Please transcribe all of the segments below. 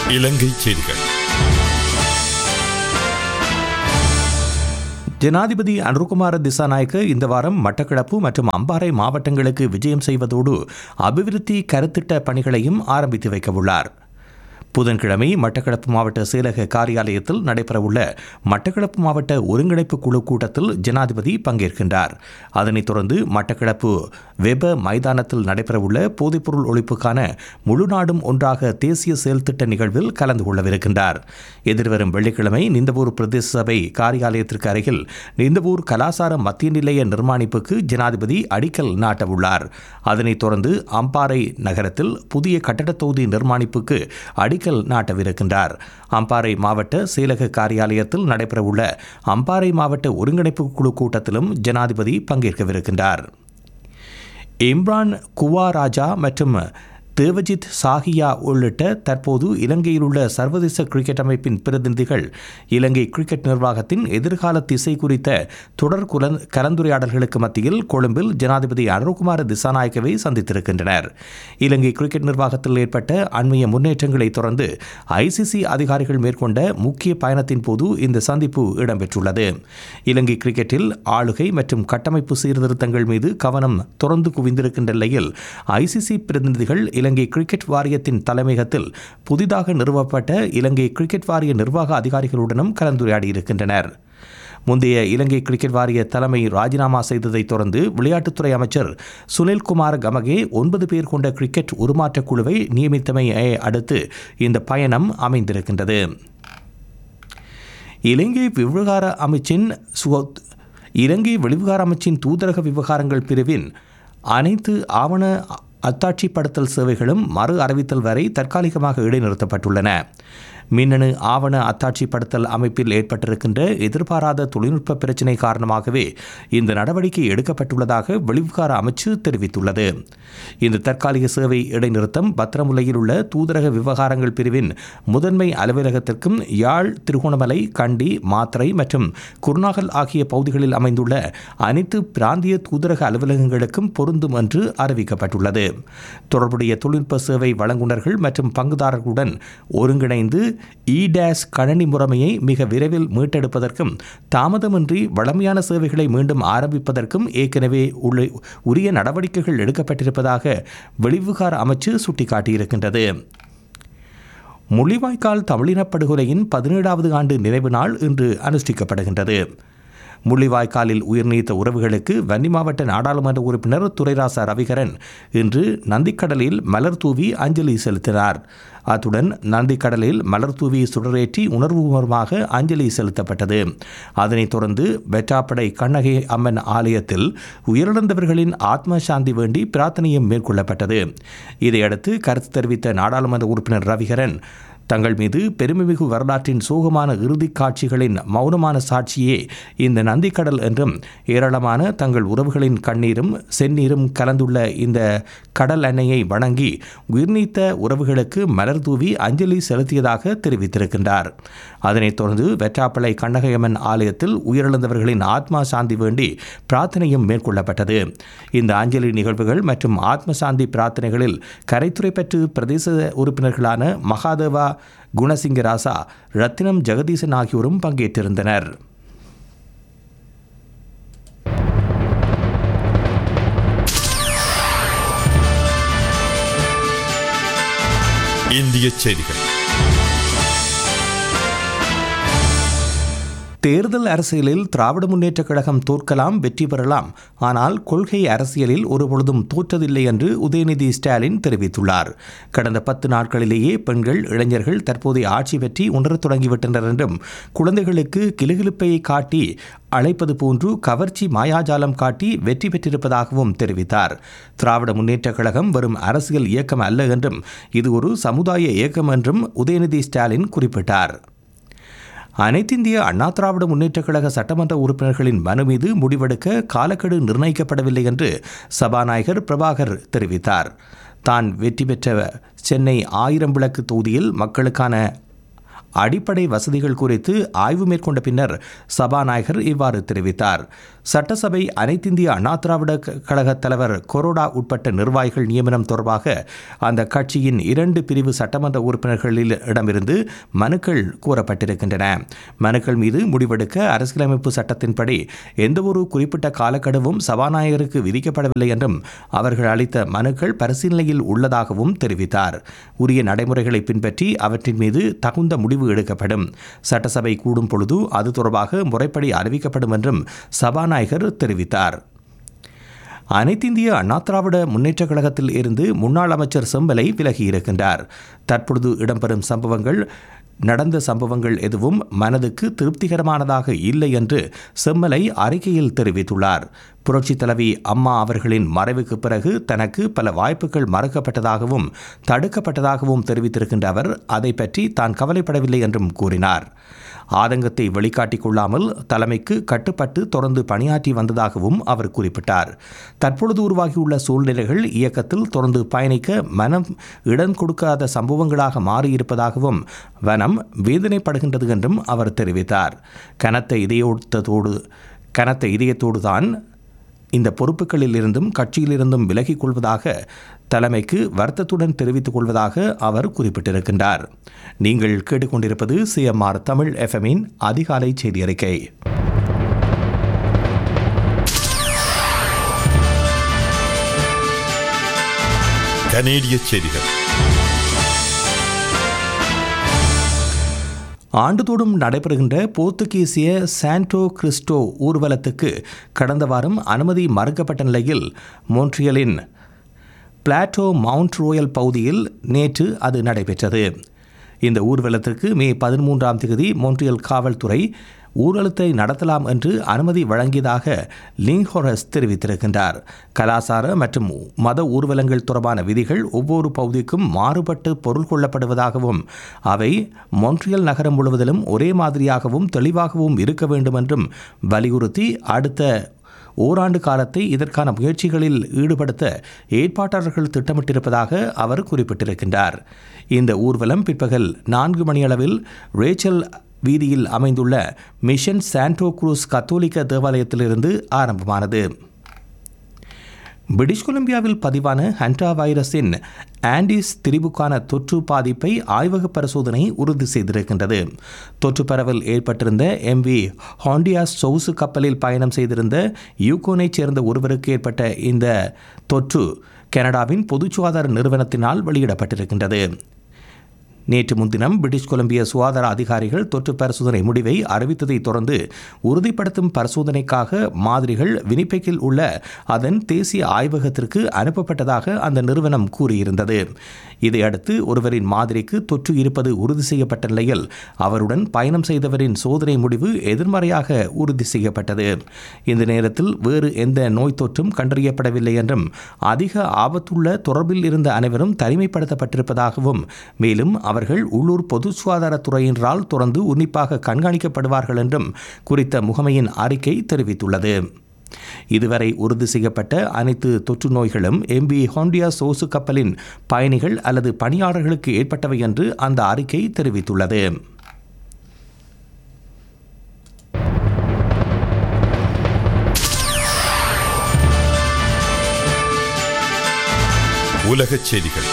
இலங்கை செய்திகள் ஜனாதிபதி அனுருகுமார திசாநாயக்க இந்த வாரம் மட்டக்களப்பு மற்றும் அம்பாறை மாவட்டங்களுக்கு விஜயம் செய்வதோடு அபிவிருத்தி கருத்திட்ட பணிகளையும் ஆரம்பித்து வைக்கவுள்ளார் புதன்கிழமை மட்டக்களப்பு மாவட்ட செயலக காரியாலயத்தில் நடைபெறவுள்ள மட்டக்களப்பு மாவட்ட ஒருங்கிணைப்பு குழு கூட்டத்தில் ஜனாதிபதி பங்கேற்கின்றார் அதனைத் தொடர்ந்து மட்டக்களப்பு வெப மைதானத்தில் நடைபெறவுள்ள போதைப்பொருள் ஒழிப்புக்கான முழு நாடும் ஒன்றாக தேசிய செயல்திட்ட நிகழ்வில் கலந்து கொள்ளவிருக்கின்றார் எதிர்வரும் வெள்ளிக்கிழமை நிந்தவூர் பிரதேச சபை காரியாலயத்திற்கு அருகில் நிந்தவூர் கலாசார மத்திய நிலைய நிர்மாணிப்புக்கு ஜனாதிபதி அடிக்கல் நாட்டவுள்ளார் அதனைத் தொடர்ந்து அம்பாறை நகரத்தில் புதிய கட்டடத் தொகுதி நிர்மாணிப்புக்கு அடிக்கல் நாட்டவிருக்கின்றார் அம்பாறை மாவட்ட செயலக காரியாலயத்தில் நடைபெறவுள்ள அம்பாறை மாவட்ட ஒருங்கிணைப்பு குழு கூட்டத்திலும் ஜனாதிபதி பங்கேற்கவிருக்கின்றார் இம்ரான் குவாராஜா மற்றும் தேவஜித் சாஹியா உள்ளிட்ட தற்போது இலங்கையில் உள்ள சர்வதேச கிரிக்கெட் அமைப்பின் பிரதிநிதிகள் இலங்கை கிரிக்கெட் நிர்வாகத்தின் எதிர்கால திசை குறித்த தொடர் குலந் கலந்துரையாடல்களுக்கு மத்தியில் கொழும்பில் ஜனாதிபதி அனுகுமார திசாநாயக்கவை சந்தித்திருக்கின்றனர் இலங்கை கிரிக்கெட் நிர்வாகத்தில் ஏற்பட்ட அண்மைய முன்னேற்றங்களை தொடர்ந்து ஐசிசி அதிகாரிகள் மேற்கொண்ட முக்கிய பயணத்தின் போது இந்த சந்திப்பு இடம்பெற்றுள்ளது இலங்கை கிரிக்கெட்டில் ஆளுகை மற்றும் கட்டமைப்பு சீர்திருத்தங்கள் மீது கவனம் தொடர்ந்து குவிந்திருக்கின்ற நிலையில் ஐசிசி பிரதிநிதிகள் இலங்கை கிரிக்கெட் வாரியத்தின் தலைமையகத்தில் புதிதாக நிறுவப்பட்ட இலங்கை கிரிக்கெட் வாரிய நிர்வாக அதிகாரிகளுடனும் கலந்துரையாடியிருக்கின்றனர் முந்தைய இலங்கை கிரிக்கெட் வாரிய தலைமை ராஜினாமா செய்ததைத் தொடர்ந்து விளையாட்டுத்துறை அமைச்சர் சுனில்குமார் கமகே ஒன்பது பேர் கொண்ட கிரிக்கெட் உருமாற்றக் குழுவை நியமித்தமையை அடுத்து இந்த பயணம் அமைந்திருக்கின்றது இலங்கை விவகார அமைச்சின் சுக இலங்கை வெளிவிகார அமைச்சின் தூதரக விவகாரங்கள் பிரிவின் அனைத்து ஆவண அத்தாட்சிப்படுத்தல் சேவைகளும் மறு அறிவித்தல் வரை தற்காலிகமாக இடைநிறுத்தப்பட்டுள்ளன மின்னணு ஆவண அத்தாட்சிப்படுத்தல் அமைப்பில் ஏற்பட்டிருக்கின்ற எதிர்பாராத தொழில்நுட்ப பிரச்சினை காரணமாகவே இந்த நடவடிக்கை எடுக்கப்பட்டுள்ளதாக வெளிவிகார அமைச்சு தெரிவித்துள்ளது இந்த தற்காலிக சேவை இடைநிறுத்தம் பத்திரமுலையில் உள்ள தூதரக விவகாரங்கள் பிரிவின் முதன்மை அலுவலகத்திற்கும் யாழ் திருகோணமலை கண்டி மாத்திரை மற்றும் குருநாகல் ஆகிய பகுதிகளில் அமைந்துள்ள அனைத்து பிராந்திய தூதரக அலுவலகங்களுக்கும் பொருந்தும் என்று அறிவிக்கப்பட்டுள்ளது தொடர்புடைய தொழில்நுட்ப சேவை வழங்குநர்கள் மற்றும் பங்குதாரர்களுடன் ஒருங்கிணைந்து இ டேஸ் கணனி முறைமையை மிக விரைவில் மீட்டெடுப்பதற்கும் தாமதமின்றி வளமையான சேவைகளை மீண்டும் ஆரம்பிப்பதற்கும் ஏற்கனவே உள்ள உரிய நடவடிக்கைகள் எடுக்கப்பட்டிருப்பதாக வெளிவிகார அமைச்சு சுட்டிக்காட்டியிருக்கின்றது முள்ளிவாய்க்கால் தமிழினப் படுகொலையின் பதினேழாவது ஆண்டு நினைவு நாள் இன்று அனுஷ்டிக்கப்படுகின்றது முள்ளிவாய்க்காலில் உயிர்நீத்த உறவுகளுக்கு வன்னி மாவட்ட நாடாளுமன்ற உறுப்பினர் துரைராசா ரவிகரன் இன்று நந்திக்கடலில் மலர் தூவி அஞ்சலி செலுத்தினார் அத்துடன் நந்திக்கடலில் மலர் தூவி சுடரேற்றி உணர்வுபூர்வமாக அஞ்சலி செலுத்தப்பட்டது அதனைத் தொடர்ந்து வெட்டாப்படை கண்ணகை அம்மன் ஆலயத்தில் உயிரிழந்தவர்களின் ஆத்ம சாந்தி வேண்டி பிரார்த்தனையும் மேற்கொள்ளப்பட்டது இதையடுத்து கருத்து தெரிவித்த நாடாளுமன்ற உறுப்பினர் ரவிகரன் தங்கள் மீது பெருமைமிகு வரலாற்றின் சோகமான இறுதிக் காட்சிகளின் மௌனமான சாட்சியே இந்த நந்திக்கடல் என்றும் ஏராளமான தங்கள் உறவுகளின் கண்ணீரும் செந்நீரும் கலந்துள்ள இந்த கடல் எண்ணெயை வணங்கி உயிர்நீத்த உறவுகளுக்கு மலர் தூவி அஞ்சலி செலுத்தியதாக தெரிவித்திருக்கின்றார் அதனைத் தொடர்ந்து வெற்றாப்பளை கண்ணகையம்மன் ஆலயத்தில் உயிரிழந்தவர்களின் ஆத்மா சாந்தி வேண்டி பிரார்த்தனையும் மேற்கொள்ளப்பட்டது இந்த அஞ்சலி நிகழ்வுகள் மற்றும் ஆத்ம சாந்தி பிரார்த்தனைகளில் கரைத்துறை பெற்று பிரதேச உறுப்பினர்களான மகாதேவா குணசிங்க ராசா ரத்தினம் ஜெகதீசன் ஆகியோரும் பங்கேற்றிருந்தனர் இந்திய செய்திகள் தேர்தல் அரசியலில் திராவிட முன்னேற்றக் கழகம் தோற்கலாம் வெற்றி பெறலாம் ஆனால் கொள்கை அரசியலில் ஒருபொழுதும் தோற்றதில்லை என்று உதயநிதி ஸ்டாலின் தெரிவித்துள்ளார் கடந்த பத்து நாட்களிலேயே பெண்கள் இளைஞர்கள் தற்போதைய ஆட்சி பற்றி உணரத் தொடங்கிவிட்டனர் என்றும் குழந்தைகளுக்கு கிலுகிலுப்பை காட்டி அழைப்பது போன்று கவர்ச்சி மாயாஜாலம் காட்டி வெற்றி பெற்றிருப்பதாகவும் தெரிவித்தார் திராவிட முன்னேற்றக் கழகம் வெறும் அரசியல் இயக்கம் அல்ல என்றும் இது ஒரு சமுதாய இயக்கம் என்றும் உதயநிதி ஸ்டாலின் குறிப்பிட்டார் அனைத்திந்திய அண்ணா திராவிட முன்னேற்றக் கழக சட்டமன்ற உறுப்பினர்களின் மனு மீது முடிவெடுக்க காலக்கெடு நிர்ணயிக்கப்படவில்லை என்று சபாநாயகர் பிரபாகர் தெரிவித்தார் தான் வெற்றி பெற்ற சென்னை ஆயிரம் விளக்கு தொகுதியில் மக்களுக்கான அடிப்படை வசதிகள் குறித்து ஆய்வு மேற்கொண்ட பின்னர் சபாநாயகர் இவ்வாறு தெரிவித்தார் சட்டசபை அனைத்திந்திய அண்ணா திராவிட கழக தலைவர் கொரோடா உட்பட்ட நிர்வாகிகள் நியமனம் தொடர்பாக அந்த கட்சியின் இரண்டு பிரிவு சட்டமன்ற உறுப்பினர்களில் இடமிருந்து மனுக்கள் கூறப்பட்டிருக்கின்றன மனுக்கள் மீது முடிவெடுக்க அரசியலமைப்பு சட்டத்தின்படி எந்தவொரு குறிப்பிட்ட காலக்கெடுவும் சபாநாயகருக்கு விதிக்கப்படவில்லை என்றும் அவர்கள் அளித்த மனுக்கள் பரிசீலனையில் உள்ளதாகவும் தெரிவித்தார் உரிய நடைமுறைகளை பின்பற்றி அவற்றின் மீது தகுந்த முடிவு எடுக்கப்படும் சட்டசபை கூடும் பொழுது அது தொடர்பாக முறைப்படி அறிவிக்கப்படும் என்றும் சபாநாயகர் தெரிவித்தார் அனைத்திந்திய அண்ணா திராவிட முன்னேற்றக் கழகத்தில் இருந்து முன்னாள் அமைச்சர் செம்பலை விலகியிருக்கின்றார் தற்பொழுது இடம்பெறும் சம்பவங்கள் நடந்த சம்பவங்கள் எதுவும் மனதுக்கு திருப்திகரமானதாக இல்லை என்று செம்மலை அறிக்கையில் தெரிவித்துள்ளார் புரட்சித் தலைவி அம்மா அவர்களின் மறைவுக்கு பிறகு தனக்கு பல வாய்ப்புகள் மறுக்கப்பட்டதாகவும் தடுக்கப்பட்டதாகவும் தெரிவித்திருக்கின்ற அவர் அதை பற்றி தான் கவலைப்படவில்லை என்றும் கூறினார் ஆதங்கத்தை வெளிக்காட்டிக் கொள்ளாமல் தலைமைக்கு கட்டுப்பட்டு தொடர்ந்து பணியாற்றி வந்ததாகவும் அவர் குறிப்பிட்டார் தற்பொழுது உருவாகியுள்ள சூழ்நிலைகள் இயக்கத்தில் தொடர்ந்து பயணிக்க மனம் இடம் கொடுக்காத சம்பவங்களாக மாறியிருப்பதாகவும் வனம் வேதனைப்படுகின்றது என்றும் அவர் தெரிவித்தார் கனத்த இதயோட்டத்தோடு கனத்த இதயத்தோடு தான் இந்த பொறுப்புகளில் இருந்தும் கட்சியிலிருந்தும் விலகிக் கொள்வதாக தலைமைக்கு வருத்தத்துடன் தெரிவித்துக் கொள்வதாக அவர் குறிப்பிட்டிருக்கின்றார் நீங்கள் கேட்டுக்கொண்டிருப்பது சிஎம்ஆர் தமிழ் எஃப்எம்மின் அதிகாலை செய்தி அறிக்கை கனேடிய செய்திகள் ஆண்டுதோறும் நடைபெறுகின்ற போர்த்துகீசிய சாண்டோ கிறிஸ்டோ ஊர்வலத்துக்கு கடந்த வாரம் அனுமதி மறுக்கப்பட்ட நிலையில் மோன்ட்ரியலின் பிளாட்டோ மவுண்ட் ரோயல் பகுதியில் நேற்று அது நடைபெற்றது இந்த ஊர்வலத்திற்கு மே பதிமூன்றாம் தேதி மோன்ட்ரியல் காவல்துறை ஊர்வலத்தை நடத்தலாம் என்று அனுமதி வழங்கியதாக லிங்ஹோரஸ் தெரிவித்திருக்கின்றார் கலாசார மற்றும் மத ஊர்வலங்கள் தொடர்பான விதிகள் ஒவ்வொரு பகுதிக்கும் மாறுபட்டு பொருள் கொள்ளப்படுவதாகவும் அவை மொன்ட்ரியல் நகரம் முழுவதிலும் ஒரே மாதிரியாகவும் தெளிவாகவும் இருக்க வேண்டும் என்றும் வலியுறுத்தி அடுத்த ஓராண்டு காலத்தை இதற்கான முயற்சிகளில் ஈடுபடுத்த ஏற்பாட்டாளர்கள் திட்டமிட்டிருப்பதாக அவர் குறிப்பிட்டிருக்கின்றார் இந்த ஊர்வலம் பிற்பகல் நான்கு மணியளவில் ரேச்சல் வீதியில் அமைந்துள்ள மிஷன் சாண்டோ குரூஸ் கத்தோலிக்க தேவாலயத்திலிருந்து ஆரம்பமானது பிரிட்டிஷ் கொலம்பியாவில் பதிவான ஹண்டா வைரஸின் ஆண்டிஸ் திரிவுக்கான தொற்று பாதிப்பை ஆய்வக பரிசோதனை உறுதி செய்திருக்கின்றது தொற்று பரவல் ஏற்பட்டிருந்த எம்வி ஹாண்டியாஸ் சொவுசு கப்பலில் பயணம் செய்திருந்த யூகோனைச் சேர்ந்த ஒருவருக்கு ஏற்பட்ட இந்த தொற்று கனடாவின் பொது சுகாதார நிறுவனத்தினால் வெளியிடப்பட்டிருக்கின்றது நேற்று முன்தினம் பிரிட்டிஷ் கொலம்பிய சுகாதார அதிகாரிகள் தொற்று பரிசோதனை முடிவை அறிவித்ததைத் தொடர்ந்து உறுதிப்படுத்தும் பரிசோதனைக்காக மாதிரிகள் வினிபெக்கில் உள்ள அதன் தேசிய ஆய்வகத்திற்கு அனுப்பப்பட்டதாக அந்த நிறுவனம் கூறியிருந்தது இதையடுத்து ஒருவரின் மாதிரிக்கு தொற்று இருப்பது உறுதி செய்யப்பட்ட நிலையில் அவருடன் பயணம் செய்தவரின் சோதனை முடிவு எதிர்மறையாக உறுதி செய்யப்பட்டது இந்த நேரத்தில் வேறு எந்த நோய் தொற்றும் கண்டறியப்படவில்லை என்றும் அதிக ஆபத்துள்ள தொடர்பில் இருந்த அனைவரும் தனிமைப்படுத்தப்பட்டிருப்பதாகவும் மேலும் அவர்கள் உள்ளூர் பொது சுகாதாரத்துறையினரால் தொடர்ந்து உன்னிப்பாக கண்காணிக்கப்படுவார்கள் என்றும் குறித்த முகமையின் அறிக்கை தெரிவித்துள்ளது இதுவரை உறுதி செய்யப்பட்ட அனைத்து தொற்று நோய்களும் எம்பி ஹோண்டியா சோசு கப்பலின் பயணிகள் அல்லது பணியாளர்களுக்கு ஏற்பட்டவை என்று அந்த அறிக்கை தெரிவித்துள்ளது உலகச் செய்திகள்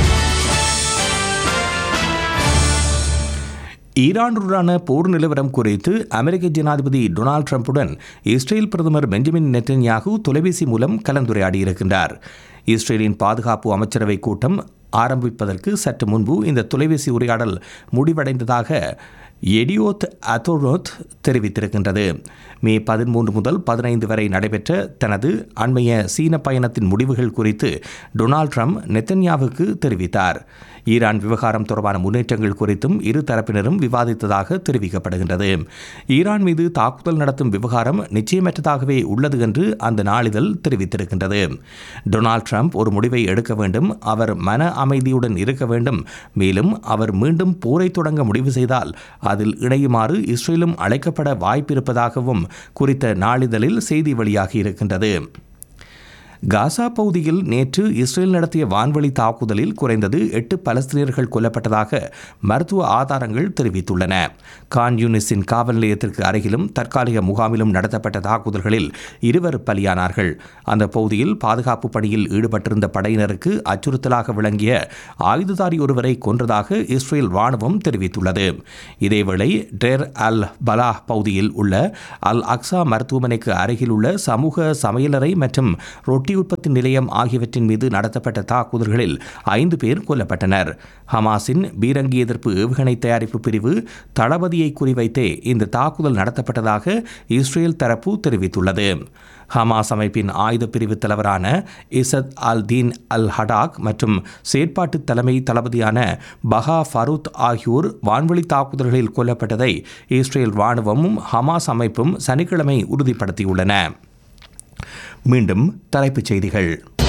ஈரானுடனான போர் நிலவரம் குறித்து அமெரிக்க ஜனாதிபதி டொனால்ட் ட்ரம்புடன் இஸ்ரேல் பிரதமர் பெஞ்சமின் நெட்டன்யாகு தொலைபேசி மூலம் கலந்துரையாடியிருக்கின்றார் இஸ்ரேலின் பாதுகாப்பு அமைச்சரவை கூட்டம் ஆரம்பிப்பதற்கு சற்று முன்பு இந்த தொலைபேசி உரையாடல் முடிவடைந்ததாக எடியோத் அத்தோரோத் தெரிவித்திருக்கின்றது மே பதிமூன்று முதல் பதினைந்து வரை நடைபெற்ற தனது அண்மைய சீன பயணத்தின் முடிவுகள் குறித்து டொனால்ட் ட்ரம்ப் நெத்தன்யாவுக்கு தெரிவித்தார் ஈரான் விவகாரம் தொடர்பான முன்னேற்றங்கள் குறித்தும் இரு தரப்பினரும் விவாதித்ததாக தெரிவிக்கப்படுகின்றது ஈரான் மீது தாக்குதல் நடத்தும் விவகாரம் நிச்சயமற்றதாகவே உள்ளது என்று அந்த நாளிதழ் தெரிவித்திருக்கின்றது டொனால்ட் ட்ரம்ப் ஒரு முடிவை எடுக்க வேண்டும் அவர் மன அமைதியுடன் இருக்க வேண்டும் மேலும் அவர் மீண்டும் போரை தொடங்க முடிவு செய்தால் அதில் இணையுமாறு இஸ்ரேலும் அழைக்கப்பட வாய்ப்பிருப்பதாகவும் குறித்த நாளிதழில் செய்தி வெளியாகி இருக்கின்றது காசா பகுதியில் நேற்று இஸ்ரேல் நடத்திய வான்வழி தாக்குதலில் குறைந்தது எட்டு பலஸ்தீனியர்கள் கொல்லப்பட்டதாக மருத்துவ ஆதாரங்கள் தெரிவித்துள்ளன கான் யூனிஸின் காவல் நிலையத்திற்கு அருகிலும் தற்காலிக முகாமிலும் நடத்தப்பட்ட தாக்குதல்களில் இருவர் பலியானார்கள் அந்த பகுதியில் பாதுகாப்பு பணியில் ஈடுபட்டிருந்த படையினருக்கு அச்சுறுத்தலாக விளங்கிய ஆயுததாரி ஒருவரை கொன்றதாக இஸ்ரேல் ராணுவம் தெரிவித்துள்ளது இதேவேளை டேர் அல் பலாஹ் பகுதியில் உள்ள அல் அக்ஸா மருத்துவமனைக்கு அருகில் உள்ள சமூக சமையலறை மற்றும் ரொட்டி உற்பத்தி நிலையம் ஆகியவற்றின் மீது நடத்தப்பட்ட தாக்குதல்களில் ஐந்து பேர் கொல்லப்பட்டனர் ஹமாஸின் பீரங்கி எதிர்ப்பு ஏவுகணை தயாரிப்பு பிரிவு தளபதியை குறிவைத்தே இந்த தாக்குதல் நடத்தப்பட்டதாக இஸ்ரேல் தரப்பு தெரிவித்துள்ளது ஹமாஸ் அமைப்பின் ஆயுத பிரிவு தலைவரான இசத் அல் தீன் அல் ஹடாக் மற்றும் செயற்பாட்டு தலைமை தளபதியான பஹா ஃபரூத் ஆகியோர் வான்வழி தாக்குதல்களில் கொல்லப்பட்டதை இஸ்ரேல் ராணுவமும் ஹமாஸ் அமைப்பும் சனிக்கிழமை உறுதிப்படுத்தியுள்ளன மீண்டும் தலைப்புச் செய்திகள்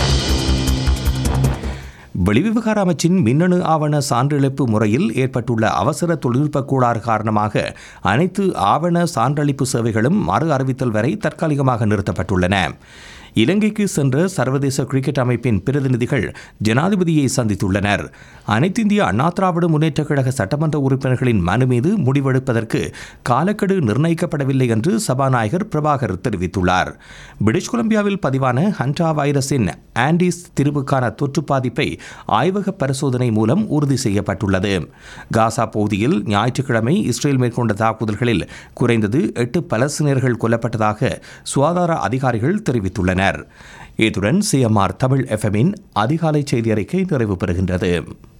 வெளிவிவகார அமைச்சின் மின்னணு ஆவண சான்றிழப்பு முறையில் ஏற்பட்டுள்ள அவசர தொழில்நுட்ப கோளாறு காரணமாக அனைத்து ஆவண சான்றளிப்பு சேவைகளும் மறு அறிவித்தல் வரை தற்காலிகமாக நிறுத்தப்பட்டுள்ளன இலங்கைக்கு சென்ற சர்வதேச கிரிக்கெட் அமைப்பின் பிரதிநிதிகள் ஜனாதிபதியை சந்தித்துள்ளனர் அனைத்திந்திய அண்ணா திராவிட முன்னேற்றக் கழக சட்டமன்ற உறுப்பினர்களின் மனு மீது முடிவெடுப்பதற்கு காலக்கெடு நிர்ணயிக்கப்படவில்லை என்று சபாநாயகர் பிரபாகர் தெரிவித்துள்ளார் பிரிட்டிஷ் கொலம்பியாவில் பதிவான ஹண்டா வைரஸின் ஆண்டிஸ் திருவுக்கான தொற்று பாதிப்பை ஆய்வக பரிசோதனை மூலம் உறுதி செய்யப்பட்டுள்ளது காசா பகுதியில் ஞாயிற்றுக்கிழமை இஸ்ரேல் மேற்கொண்ட தாக்குதல்களில் குறைந்தது எட்டு பலஸ்தீனியர்கள் கொல்லப்பட்டதாக சுகாதார அதிகாரிகள் தெரிவித்துள்ளனர் இத்துடன் சிஎம்ஆர் தமிழ் எஃப்எம்மின் அதிகாலை செய்தி அறிக்கை நிறைவு பெறுகின்றது